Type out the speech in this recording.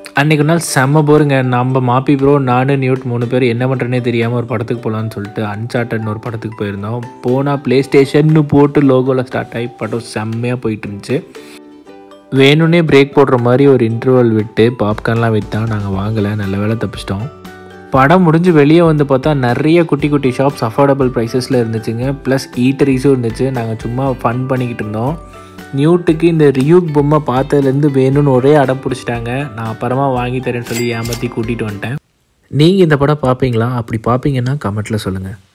அன்றைக்கு ஒரு நாள் செம்ம போருங்க நம்ம மாப்பி ப்ரோ நானு நியூட் மூணு பேர் என்ன பண்ணுறேனே தெரியாமல் ஒரு படத்துக்கு போகலான்னு சொல்லிட்டு அன்சார்ட்டட்னு ஒரு படத்துக்கு போயிருந்தோம் போனால் ப்ளே ஸ்டேஷன்னு போட்டு லோகோவில் ஸ்டார்ட் ஆகி படம் செம்மையாக போயிட்டு இருந்துச்சு வேணும்னே பிரேக் போடுற மாதிரி ஒரு இன்டர்வல் விட்டு பாப்கார்ன்லாம் விற்றா நாங்கள் வாங்கலை நல்ல வேலை தப்பிச்சிட்டோம் படம் முடிஞ்சு வெளியே வந்து பார்த்தா நிறைய குட்டி குட்டி ஷாப்ஸ் அஃபோர்டபுள் ப்ரைஸஸில் இருந்துச்சுங்க ப்ளஸ் ஈட்டரிஸும் இருந்துச்சு நாங்கள் சும்மா ஃபன் பண்ணிக்கிட்டு இருந்தோம் நியூட்டுக்கு இந்த ரியூக் பொம்மை பார்த்ததுலேருந்து வேணும்னு ஒரே அடம் பிடிச்சிட்டாங்க நான் அப்புறமா வாங்கி தரேன்னு சொல்லி ஏமாற்றி கூட்டிகிட்டு வந்துட்டேன் நீங்கள் இந்த படம் பார்ப்பீங்களா அப்படி பார்ப்பீங்கன்னா கமெண்ட்டில் சொல்லுங்கள்